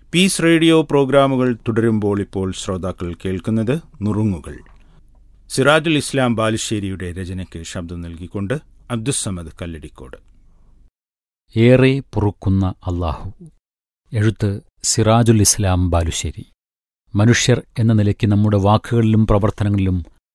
piece radio പ്രോഗ്രാമുകൾ തുടരുമ്പോൾ ഇപ്പോൾ ശ്രോതാക്കൾ കേൾക്കുന്നത് നുറുങ്ങുകൾ സിറാജുൽ ഇസ്ലാം ബാലുശ്ശേരിയുടെ രചനയ്ക്ക് ശബ്ദം നൽകിക്കൊണ്ട് അബ്ദുസമദ് കല്ലടിക്കോട് ഏറെ പൊറുക്കുന്ന അള്ളാഹു എഴുത്ത് സിറാജുൽ ഇസ്ലാം ബാലുശ്ശേരി മനുഷ്യർ എന്ന നിലയ്ക്ക് നമ്മുടെ വാക്കുകളിലും പ്രവർത്തനങ്ങളിലും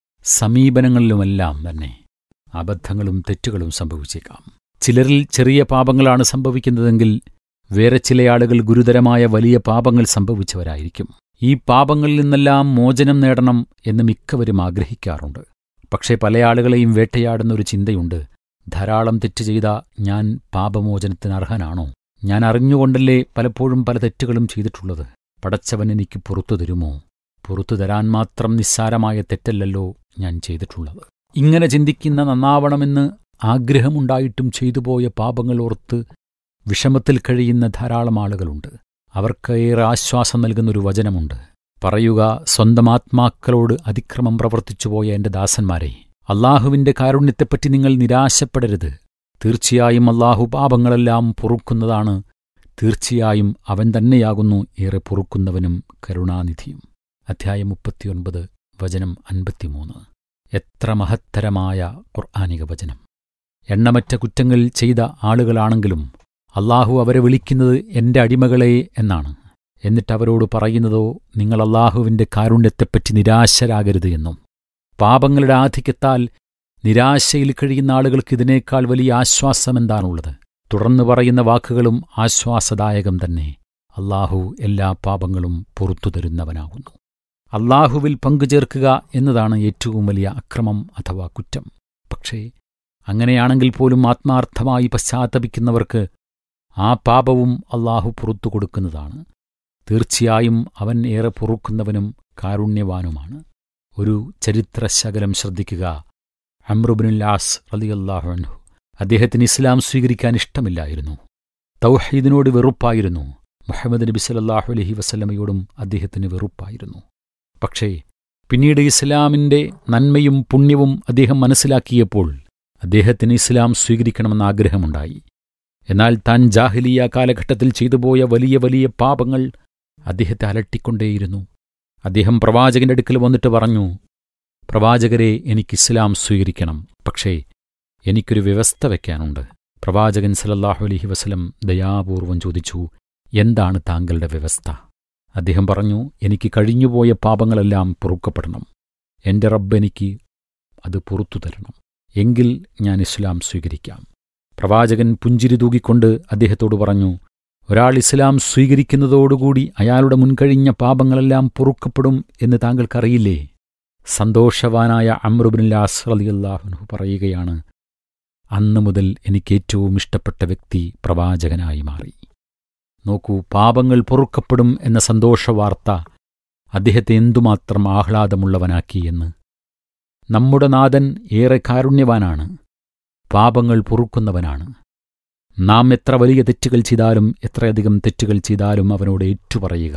സമീപനങ്ങളിലുമെല്ലാം തന്നെ അബദ്ധങ്ങളും തെറ്റുകളും സംഭവിച്ചേക്കാം ചിലരിൽ ചെറിയ പാപങ്ങളാണ് സംഭവിക്കുന്നതെങ്കിൽ വേറെ ചില ആളുകൾ ഗുരുതരമായ വലിയ പാപങ്ങൾ സംഭവിച്ചവരായിരിക്കും ഈ പാപങ്ങളിൽ നിന്നെല്ലാം മോചനം നേടണം എന്ന് മിക്കവരും ആഗ്രഹിക്കാറുണ്ട് പക്ഷേ പല ആളുകളെയും വേട്ടയാടുന്ന ഒരു ചിന്തയുണ്ട് ധാരാളം തെറ്റ് ചെയ്ത ഞാൻ പാപമോചനത്തിന് അർഹനാണോ ഞാൻ അറിഞ്ഞുകൊണ്ടല്ലേ പലപ്പോഴും പല തെറ്റുകളും ചെയ്തിട്ടുള്ളത് പടച്ചവൻ എനിക്ക് പുറത്തു തരുമോ പുറത്തു തരാൻ മാത്രം നിസ്സാരമായ തെറ്റല്ലല്ലോ ഞാൻ ചെയ്തിട്ടുള്ളത് ഇങ്ങനെ ചിന്തിക്കുന്ന നന്നാവണമെന്ന് ആഗ്രഹമുണ്ടായിട്ടും ചെയ്തുപോയ പാപങ്ങൾ ഓർത്ത് വിഷമത്തിൽ കഴിയുന്ന ധാരാളം ആളുകളുണ്ട് അവർക്ക് ഏറെ ആശ്വാസം നൽകുന്നൊരു വചനമുണ്ട് പറയുക സ്വന്തം ആത്മാക്കളോട് അതിക്രമം പ്രവർത്തിച്ചുപോയ എന്റെ ദാസന്മാരെ അള്ളാഹുവിന്റെ കാരുണ്യത്തെപ്പറ്റി നിങ്ങൾ നിരാശപ്പെടരുത് തീർച്ചയായും അള്ളാഹു പാപങ്ങളെല്ലാം പൊറുക്കുന്നതാണ് തീർച്ചയായും അവൻ തന്നെയാകുന്നു ഏറെ പൊറുക്കുന്നവനും കരുണാനിധിയും അധ്യായം മുപ്പത്തിയൊൻപത് വചനം അൻപത്തിമൂന്ന് എത്ര മഹത്തരമായ ഖുർആാനിക വചനം എണ്ണമറ്റ കുറ്റങ്ങൾ ചെയ്ത ആളുകളാണെങ്കിലും അള്ളാഹു അവരെ വിളിക്കുന്നത് എന്റെ അടിമകളെ എന്നാണ് എന്നിട്ട് അവരോട് പറയുന്നതോ നിങ്ങൾ അള്ളാഹുവിന്റെ കാരുണ്യത്തെപ്പറ്റി നിരാശരാകരുത് എന്നും പാപങ്ങളുടെ ആധിക്യത്താൽ നിരാശയിൽ കഴിയുന്ന ആളുകൾക്ക് ഇതിനേക്കാൾ വലിയ ആശ്വാസമെന്താണുള്ളത് തുടർന്ന് പറയുന്ന വാക്കുകളും ആശ്വാസദായകം തന്നെ അള്ളാഹു എല്ലാ പാപങ്ങളും പുറത്തു തരുന്നവനാകുന്നു അള്ളാഹുവിൽ പങ്കുചേർക്കുക എന്നതാണ് ഏറ്റവും വലിയ അക്രമം അഥവാ കുറ്റം പക്ഷേ അങ്ങനെയാണെങ്കിൽ പോലും ആത്മാർത്ഥമായി പശ്ചാത്തപിക്കുന്നവർക്ക് ആ പാപവും അള്ളാഹു പുറത്തു കൊടുക്കുന്നതാണ് തീർച്ചയായും അവൻ ഏറെ പൊറുക്കുന്നവനും കാരുണ്യവാനുമാണ് ഒരു ചരിത്രശകലം ശ്രദ്ധിക്കുക അമ്രുബിനുല്ലാസ് റലിയല്ലാഹു അൻഹു അദ്ദേഹത്തിന് ഇസ്ലാം സ്വീകരിക്കാൻ ഇഷ്ടമില്ലായിരുന്നു തൗഹീദിനോട് വെറുപ്പായിരുന്നു മുഹമ്മദ് നബി സലല്ലാഹു അലഹി വസല്ലമയോടും അദ്ദേഹത്തിന് വെറുപ്പായിരുന്നു പക്ഷേ പിന്നീട് ഇസ്ലാമിന്റെ നന്മയും പുണ്യവും അദ്ദേഹം മനസ്സിലാക്കിയപ്പോൾ അദ്ദേഹത്തിന് ഇസ്ലാം സ്വീകരിക്കണമെന്ന ആഗ്രഹമുണ്ടായി എന്നാൽ താൻ ജാഹിലിയ കാലഘട്ടത്തിൽ ചെയ്തുപോയ വലിയ വലിയ പാപങ്ങൾ അദ്ദേഹത്തെ അലട്ടിക്കൊണ്ടേയിരുന്നു അദ്ദേഹം പ്രവാചകന്റെ അടുക്കൽ വന്നിട്ട് പറഞ്ഞു പ്രവാചകരെ എനിക്ക് ഇസ്ലാം സ്വീകരിക്കണം പക്ഷേ എനിക്കൊരു വ്യവസ്ഥ വയ്ക്കാനുണ്ട് പ്രവാചകൻ സലല്ലാഹു അലഹി വസ്ലം ദയാപൂർവം ചോദിച്ചു എന്താണ് താങ്കളുടെ വ്യവസ്ഥ അദ്ദേഹം പറഞ്ഞു എനിക്ക് കഴിഞ്ഞുപോയ പാപങ്ങളെല്ലാം പൊറുക്കപ്പെടണം എന്റെ റബ്ബ് എനിക്ക് അത് പുറത്തു തരണം എങ്കിൽ ഞാൻ ഇസ്ലാം സ്വീകരിക്കാം പ്രവാചകൻ പുഞ്ചിരി തൂകിക്കൊണ്ട് അദ്ദേഹത്തോട് പറഞ്ഞു ഒരാൾ ഇസ്ലാം സ്വീകരിക്കുന്നതോടുകൂടി അയാളുടെ മുൻകഴിഞ്ഞ പാപങ്ങളെല്ലാം പൊറുക്കപ്പെടും എന്ന് താങ്കൾക്കറിയില്ലേ സന്തോഷവാനായ അമ്രുബിൻലാസ് റലിയല്ലാഹുനു പറയുകയാണ് അന്നു മുതൽ എനിക്ക് ഏറ്റവും ഇഷ്ടപ്പെട്ട വ്യക്തി പ്രവാചകനായി മാറി നോക്കൂ പാപങ്ങൾ പൊറുക്കപ്പെടും എന്ന സന്തോഷവാർത്ത അദ്ദേഹത്തെ എന്തുമാത്രം ആഹ്ലാദമുള്ളവനാക്കി എന്ന് നമ്മുടെ നാഥൻ ഏറെ കാരുണ്യവാനാണ് പാപങ്ങൾ പൊറുക്കുന്നവനാണ് നാം എത്ര വലിയ തെറ്റുകൾ ചെയ്താലും എത്രയധികം തെറ്റുകൾ ചെയ്താലും അവനോട് ഏറ്റുപറയുക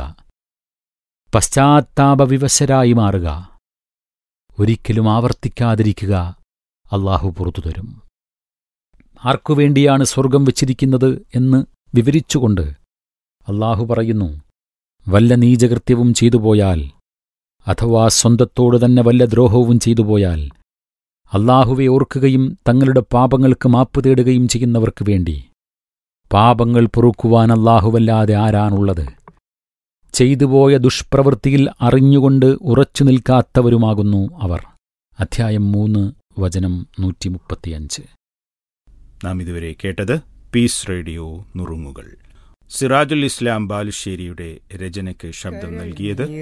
പശ്ചാത്താപവിവശരായി മാറുക ഒരിക്കലും ആവർത്തിക്കാതിരിക്കുക അള്ളാഹു പുറത്തു തരും ആർക്കുവേണ്ടിയാണ് സ്വർഗം വച്ചിരിക്കുന്നത് എന്ന് വിവരിച്ചുകൊണ്ട് അള്ളാഹു പറയുന്നു വല്ല നീചകൃത്യവും ചെയ്തുപോയാൽ അഥവാ സ്വന്തത്തോട് തന്നെ വല്ല ദ്രോഹവും ചെയ്തുപോയാൽ അള്ളാഹുവെ ഓർക്കുകയും തങ്ങളുടെ പാപങ്ങൾക്ക് മാപ്പ് തേടുകയും ചെയ്യുന്നവർക്ക് വേണ്ടി പാപങ്ങൾ പൊറുക്കുവാൻ അള്ളാഹുവല്ലാതെ ആരാണുള്ളത് ചെയ്തുപോയ ദുഷ്പ്രവൃത്തിയിൽ അറിഞ്ഞുകൊണ്ട് ഉറച്ചു നിൽക്കാത്തവരുമാകുന്നു അവർ അധ്യായം മൂന്ന് വചനം നൂറ്റിമുപ്പത്തിയഞ്ച് നാം ഇതുവരെ കേട്ടത് പീസ് റേഡിയോ നുറുങ്ങുകൾ സിറാജുൽ ഇസ്ലാം ബാലുശ്ശേരിയുടെ രചനയ്ക്ക് ശബ്ദം നൽകിയത്